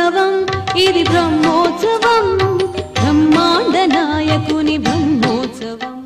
బ్రహ్మోత్సవం ఇది బ్రహ్మోత్సవం బ్రహ్మాండ నాయకుని బ్రహ్మోత్సవం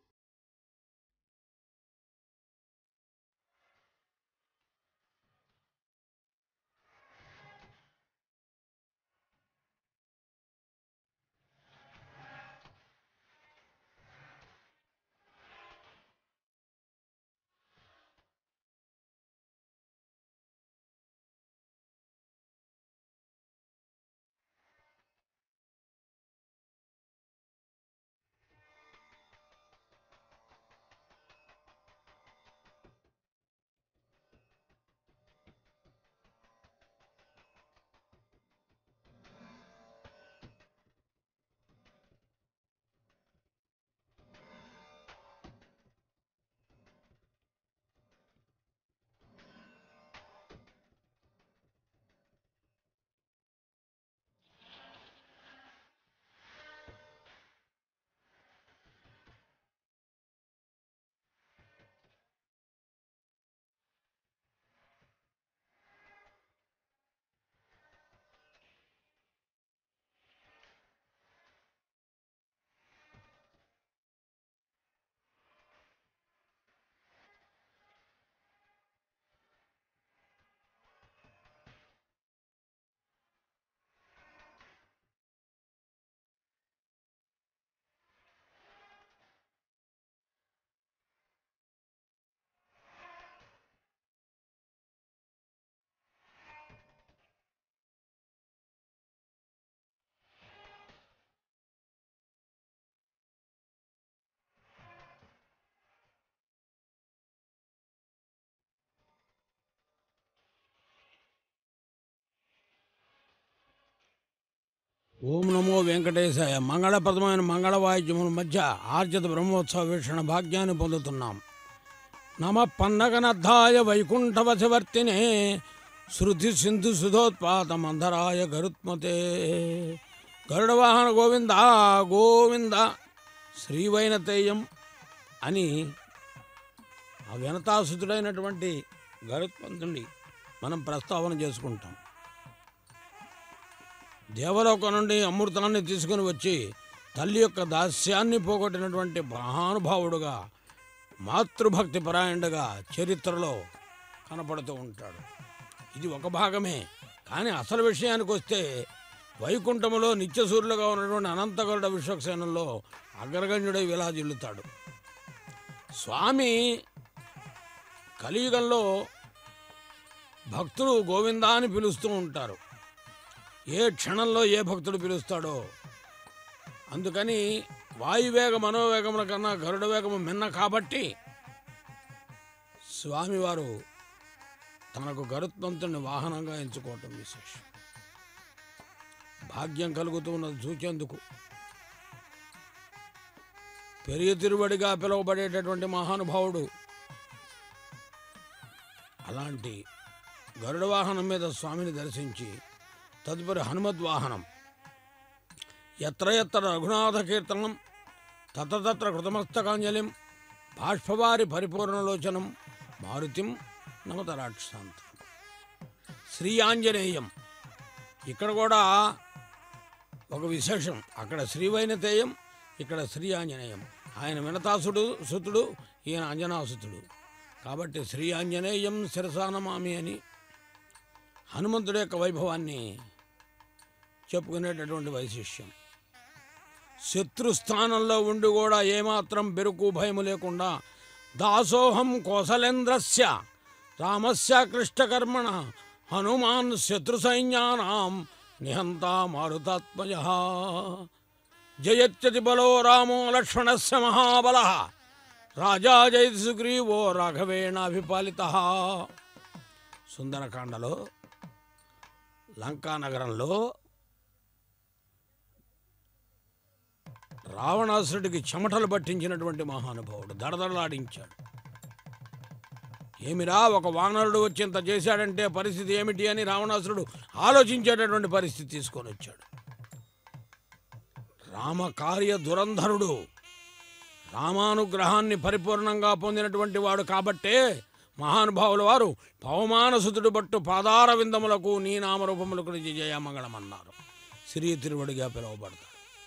ఓం నమో వెంకటేశాయ మంగళప్రదమైన మంగళ వాయిద్యముల మధ్య ఆర్జిత బ్రహ్మోత్సవ వీక్షణ భాగ్యాన్ని పొందుతున్నాం నమ పన్నగనద్ధాయ వైకుంఠవశవర్తినే శృతి సింధు సుధోత్పాత మంధరాయ గరుత్మతే గరుడవాహన గోవింద గోవింద శ్రీవైనతేయం అని ఆ వినతాసుతుడైనటువంటి గరుత్మంతుడి మనం ప్రస్తావన చేసుకుంటాం దేవలోకం నుండి అమృతాన్ని తీసుకుని వచ్చి తల్లి యొక్క దాస్యాన్ని పోగొట్టినటువంటి మహానుభావుడుగా మాతృభక్తి పరాయణుడుగా చరిత్రలో కనపడుతూ ఉంటాడు ఇది ఒక భాగమే కానీ అసలు విషయానికి వస్తే వైకుంఠములో నిత్యసూరులుగా ఉన్నటువంటి అనంతగరుడ విశ్వక్సేనంలో అగ్రగణ్యుడై విలాజిల్లుతాడు స్వామి కలియుగంలో భక్తులు గోవిందా అని పిలుస్తూ ఉంటారు ఏ క్షణంలో ఏ భక్తుడు పిలుస్తాడో అందుకని వాయువేగ మనోవేగముల కన్నా గరుడ వేగము మిన్న కాబట్టి స్వామివారు తనకు గరుత్మంతుని వాహనంగా ఎంచుకోవటం విశేషం భాగ్యం కలుగుతూ ఉన్నది చూచేందుకు పెరిగి తిరువడిగా పిలువబడేటటువంటి మహానుభావుడు అలాంటి గరుడ వాహనం మీద స్వామిని దర్శించి తదుపరి హనుమద్వాహనం ఎత్ర ఎత్ర రఘునాథ కీర్తనం తత్ర తత్ర కృతమస్తకాంజలిం బాష్పవారి పరిపూర్ణలోచనం మారుతిం నమత రాక్షసాంతం శ్రీ ఆంజనేయం ఇక్కడ కూడా ఒక విశేషం అక్కడ శ్రీవైనతేయం ఇక్కడ శ్రీ ఆంజనేయం ఆయన వినతాసుడు సుతుడు ఈయన అంజనాసుతుడు కాబట్టి శ్రీ ఆంజనేయం శిరసానమామి అని హనుమంతుడి యొక్క వైభవాన్ని చెప్పుకునేటటువంటి వైశిష్యం శత్రుస్థానంలో ఉండి కూడా ఏమాత్రం బెరుకు భయము లేకుండా దాసోహం కోసలేంద్రస్య రామస్య కృష్ణకర్మణ హనుమాన్ శత్రు సైన్యానాం నిహంతా మారుతాత్మజ జయత్యతి బలో రామో లక్ష్మణస్య మహాబల రాజా జయతి సుగ్రీవో రాఘవేణాభిపాలిత సుందరకాండలో లంకా నగరంలో రావణాసురుడికి చెమటలు పట్టించినటువంటి మహానుభావుడు దడదడలాడించాడు ఏమిరా ఒక వానరుడు వచ్చి ఇంత చేశాడంటే పరిస్థితి ఏమిటి అని రావణాసురుడు ఆలోచించేటటువంటి పరిస్థితి తీసుకొని వచ్చాడు రామకార్య దురంధరుడు రామానుగ్రహాన్ని పరిపూర్ణంగా పొందినటువంటి వాడు కాబట్టే మహానుభావుల వారు పవమానసుతుడు బట్టు పాదార విందములకు నీ నామరూపములకు నిజ జయమంగళమన్నారు శ్రీ తిరువడిగా పిలువబడతాడు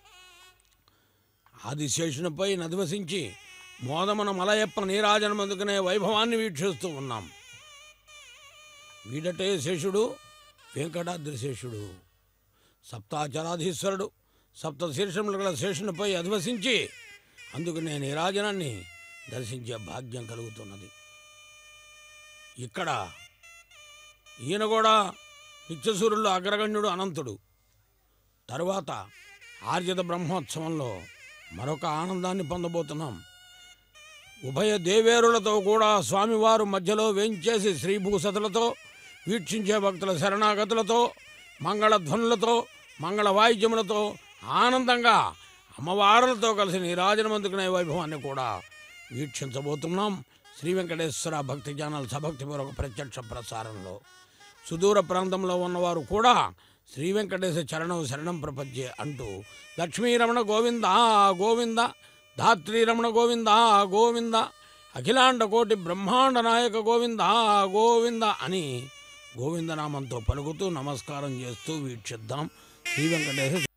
ఆదిశేషునిపై నదివసించి మోదమన మలయప్ప నీరాజనమందుకునే వైభవాన్ని వీక్షిస్తూ ఉన్నాం వీడటే శేషుడు వెంకటాద్రి శేషుడు సప్తాచరాధీశ్వరుడు సప్త శీర్షములు గల శేషునిపై అధివసించి అందుకు నేను నీరాజనాన్ని దర్శించే భాగ్యం కలుగుతున్నది ఇక్కడ ఈయన కూడా నిత్యసూరుల్లో అగ్రగణ్యుడు అనంతుడు తరువాత ఆర్జిత బ్రహ్మోత్సవంలో మరొక ఆనందాన్ని పొందబోతున్నాం ఉభయ దేవేరులతో కూడా స్వామివారు మధ్యలో వేంచేసి శ్రీభూసతులతో వీక్షించే భక్తుల శరణాగతులతో మంగళధ్వనులతో మంగళ వాయిద్యములతో ఆనందంగా అమ్మవారులతో కలిసి నీరాజనమందుకునే వైభవాన్ని కూడా వీక్షించబోతున్నాం శ్రీ వెంకటేశ్వర భక్తి ఛానల్ సభక్తిపూర్వక ప్రత్యక్ష ప్రసారంలో సుదూర ప్రాంతంలో ఉన్నవారు కూడా శ్రీ వెంకటేశ చరణం శరణం ప్రపంచే అంటూ లక్ష్మీరమణ గోవింద గోవింద ధాత్రీరమణ గోవింద గోవింద అఖిలాండ కోటి బ్రహ్మాండ నాయక గోవింద గోవింద అని గోవిందనామంతో పలుకుతూ నమస్కారం చేస్తూ వీక్షిద్దాం శ్రీ వెంకటేశ